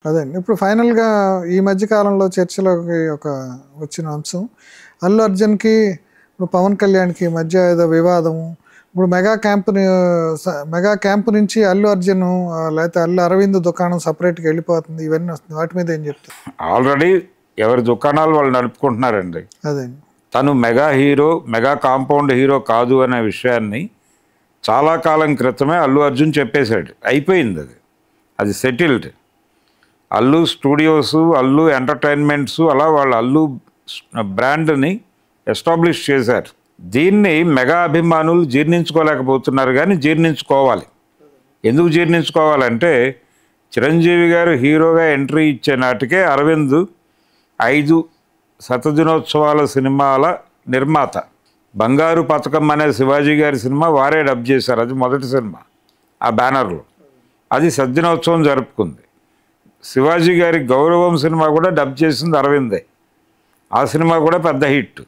అదే ఇప్పుడు ఫైనల్గా ఈ మధ్య కాలంలో చర్చలోకి ఒక వచ్చిన అంశం అల్లు అర్జున్కి ఇప్పుడు పవన్ కళ్యాణ్కి మధ్య ఏదో వివాదము ఇప్పుడు మెగా క్యాంప్ మెగా క్యాంప్ నుంచి అల్లు అర్జున్ ఆ, లేకపోతే అల్లు అరవింద్ దుకాణం సపరేట్గా వెళ్ళిపోతుంది ఇవన్నీ వస్తుంది వాటి మీద ఏం చెప్తారు ఆల్రెడీ ఎవరి దుకాణాలు వాళ్ళు నడుపుకుంటున్నారండి అదే తను mega hero mega compound hero కాదు అనే విషయాన్ని చాలా కాలం క్రితమే అల్లు అర్జున్ చెప్పేశాడు అయిపోయింది అది అది settled Allu studios Allu entertainments అలా వాళ్ళ అల్లు బ్రాండ్ని ఎస్టాబ్లిష్ చేశారు దీన్ని మెగా అభిమానులు జీర్ణించుకోలేకపోతున్నారు కానీ జీర్ణించుకోవాలి ఎందుకు జీర్ణించుకోవాలంటే చిరంజీవి గారు హీరోగా ఎంట్రీ ఇచ్చే నాటికే అరవింద్ ఐదు శతదినోత్సవాల సినిమాల నిర్మాత బంగారు పథకం అనే శివాజీ గారి సినిమా వారే డబ్ చేశారు అది మొదటి సినిమా ఆ బ్యానర్లో అది సద్దినోత్సవం జరుపుకుంది శివాజీ గారి గౌరవం సినిమా కూడా డబ్ చేసింది అరవిందే ఆ సినిమా కూడా పెద్ద హిట్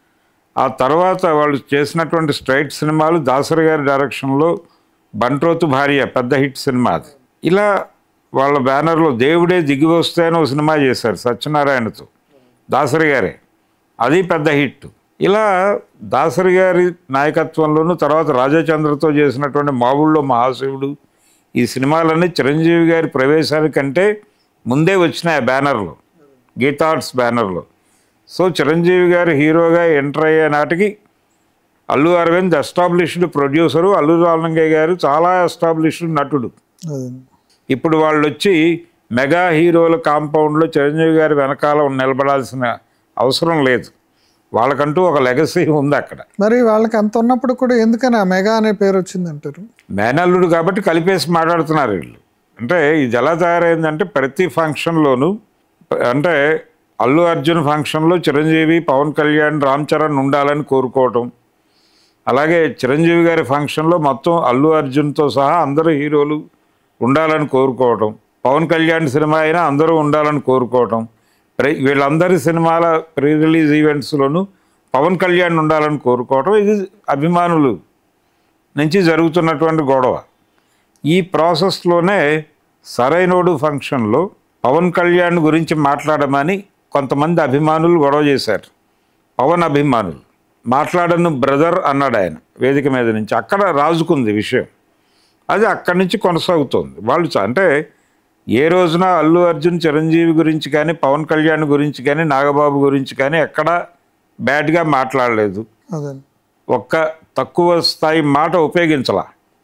ఆ తర్వాత వాళ్ళు చేసినటువంటి స్ట్రైట్ సినిమాలు దాసరి గారి డైరెక్షన్లో బంట్రోతు భార్య పెద్ద హిట్ సినిమా అది ఇలా వాళ్ళ బ్యానర్లో దేవుడే దిగి వస్తే అని ఒక సినిమా చేశారు సత్యనారాయణతో దాసరి గారే అది పెద్ద హిట్ ఇలా దాసరి గారి నాయకత్వంలోను తర్వాత రాజచంద్రతో చేసినటువంటి మావుల్లో మహాశివుడు ఈ సినిమాలన్నీ చిరంజీవి గారి ప్రవేశానికంటే ముందే వచ్చినాయి ఆ బ్యానర్లో గీతార్ట్స్ బ్యానర్లో సో చిరంజీవి గారు హీరోగా ఎంటర్ అయ్యే నాటికి అల్లు అరవింద్ ఎస్టాబ్లిష్డ్ ప్రొడ్యూసరు అల్లు రామలింగయ్య గారు చాలా ఎస్టాబ్లిష్డ్ నటుడు అదే ఇప్పుడు వాళ్ళు వచ్చి మెగా హీరోల కాంపౌండ్లో చిరంజీవి గారి వెనకాల నిలబడాల్సిన అవసరం లేదు వాళ్ళకంటూ ఒక లెగసీ ఉంది అక్కడ మరి వాళ్ళకి అంత ఉన్నప్పుడు కూడా ఎందుకని ఆ మెగా అనే పేరు వచ్చింది అంటారు మేనల్లుడు కాబట్టి కలిపేసి మాట్లాడుతున్నారు వీళ్ళు అంటే ఇది ఎలా తయారైందంటే ప్రతి ఫంక్షన్లోనూ అంటే అల్లు అర్జున్ ఫంక్షన్లో చిరంజీవి పవన్ కళ్యాణ్ రామ్ చరణ్ ఉండాలని కోరుకోవటం అలాగే చిరంజీవి గారి ఫంక్షన్లో మొత్తం అల్లు అర్జున్తో సహా అందరూ హీరోలు ఉండాలని కోరుకోవటం పవన్ కళ్యాణ్ సినిమా అయినా అందరూ ఉండాలని కోరుకోవటం ప్ర- వీళ్ళందరి సినిమాల ప్రీ రిలీజ్ ఈవెంట్స్లోనూ పవన్ కళ్యాణ్ ఉండాలని కోరుకోవటం ఇది అభిమానులు నుంచి జరుగుతున్నటువంటి గొడవ ఈ ప్రాసెస్లోనే సరైనోడు ఫంక్షన్లో పవన్ కళ్యాణ్ గురించి మాట్లాడమని కొంతమంది అభిమానులు గొడవ చేశారు పవన్ అభిమానులు మాట్లాడను బ్రదర్ అన్నాడు ఆయన వేదిక మీద నుంచి అక్కడ రాజుకుంది విషయం అది అక్కడి నుంచి కొనసాగుతుంది వాళ్ళు చ- అంటే ఏ రోజున అల్లు అర్జున్ చిరంజీవి గురించి కానీ పవన్ కళ్యాణ్ గురించి కానీ నాగబాబు గురించి కానీ ఎక్కడా బ్యాడ్గా మాట్లాడలేదు అదే ఒక్క తక్కువ స్థాయి మాట ఉపయోగించాల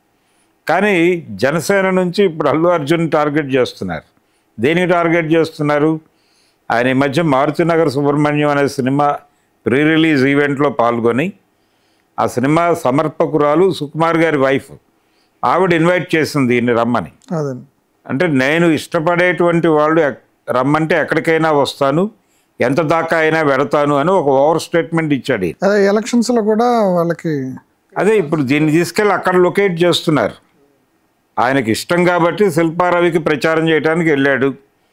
కానీ జనసేన నుంచి ఇప్పుడు అల్లు అర్జున్ టార్గెట్ చేస్తున్నారు దేనికి టార్గెట్ చేస్తున్నారు ఆయన ఈ మధ్య మారుతినగర్ సుబ్రహ్మణ్యం అనే సినిమా ప్రీ రిలీజ్ ఈవెంట్లో పాల్గొని ఆ సినిమా సమర్పకురాలు సుకుమార్ గారి వైఫ్ ఆవిడ ఇన్వైట్ చేసింది ఈయన్ని రమ్మని అదే అంటే నేను ఇష్టపడేటువంటి వాళ్ళు ఎక్- రమ్మంటే ఎక్కడికైనా వస్తాను ఎంత దాకా అయినా వెడతాను అని ఒక ఓవర్ స్టేట్మెంట్ ఇచ్చాడు ఈయన. అదే ఎలక్షన్స్లో కూడా వాళ్ళకి అదే ఇప్పుడు దీన్ని తీసుకెళ్ళి అక్కడ లొకేట్ చేస్తున్నారు ఆయనకి ఇష్టం కాబట్టి శిల్పారవికి ప్రచారం చేయడానికి వెళ్ళాడు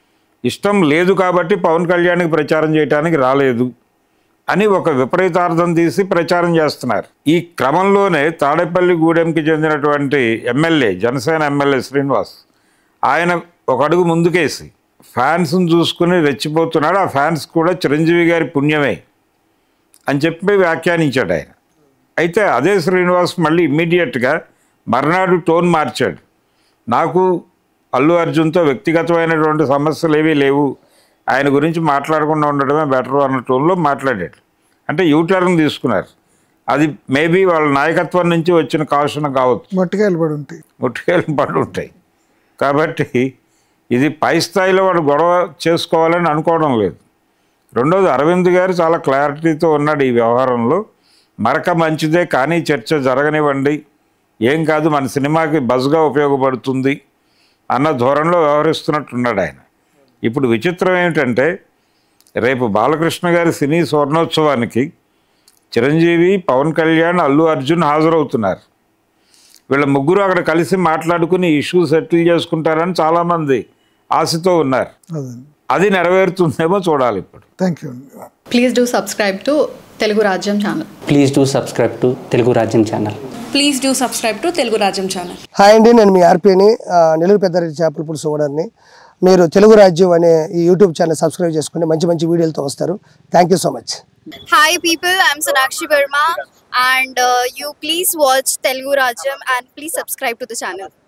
ఇష్టం లేదు కాబట్టి పవన్ కళ్యాణ్కి ప్రచారం చేయడానికి రాలేదు అని ఒక విపరీతార్థం తీసి ప్రచారం చేస్తున్నారు ఈ క్రమంలోనే తాడేపల్లి గూడెంకి చెందినటువంటి ఎమ్మెల్యే జనసేన ఎమ్మెల్యే శ్రీనివాస్ ఆయన ఒక అడుగు ముందుకేసి ఫ్యాన్స్ని చూసుకుని రెచ్చిపోతున్నాడు ఆ ఫ్యాన్స్ కూడా చిరంజీవి గారి పుణ్యమే అని చెప్పి వ్యాఖ్యానించాడు ఆయన అయితే అదే శ్రీనివాస్ మళ్ళీ ఇమ్మీడియట్గా మర్నాడు టోన్ మార్చాడు నాకు అల్లు అర్జున్తో వ్యక్తిగతమైనటువంటి సమస్యలు ఏవీ లేవు ఆయన గురించి మాట్లాడకుండా ఉండడమే బెటర్ అన్న టోన్లో మాట్లాడాడు అంటే యూటర్న్ తీసుకున్నారు అది మేబీ వాళ్ళ నాయకత్వం నుంచి వచ్చిన కాషన్ కావచ్చు మట్టికాయలు పడి ఉంటాయి ముట్టుకెళ్ళి పడి ఉంటాయి కాబట్టి ఇది పై స్థాయిలో వాడు గొడవ చేసుకోవాలని అనుకోవడం లేదు రెండోది అరవింద్ గారు చాలా క్లారిటీతో ఉన్నాడు ఈ వ్యవహారంలో మరక మంచిదే కానీ చర్చ జరగనివ్వండి ఏం కాదు మన సినిమాకి బజ్గా ఉపయోగపడుతుంది అన్న ధోరణిలో వ్యవహరిస్తున్నట్టున్నాడు ఆయన ఇప్పుడు విచిత్రం ఏమిటంటే రేపు బాలకృష్ణ గారి సినీ స్వర్ణోత్సవానికి చిరంజీవి పవన్ కళ్యాణ్ అల్లు అర్జున్ హాజరవుతున్నారు వీళ్ళ ముగ్గురు అక్కడ కలిసి మాట్లాడుకుని ఇష్యూ సెటిల్ చేసుకుంటారని చాలామంది ఆశతో ఉన్నారు అదే అది నెరవేరుతుందేమో చూడాలి ఇప్పుడు థ్యాంక్ యూ అండి please do subscribe to Telugu Rajyam channel please do subscribe to Telugu Rajyam channel please do subscribe to Telugu Rajyam channel hi అండి నేను మీ ఆర్పీని నెల్లూరు పెద్దారెడ్డి చేపల పులుసు ఓనర్ని మీరు తెలుగు రాజ్యం అనే ఈ యూట్యూబ్ ఛానల్ సబ్స్క్రైబ్ చేసుకుని మంచి మంచి వీడియోలతో వస్తారు thank you so much Hi people, I'm Sonakshi Verma and uh, you please watch Telugu Rajam and please subscribe to the channel.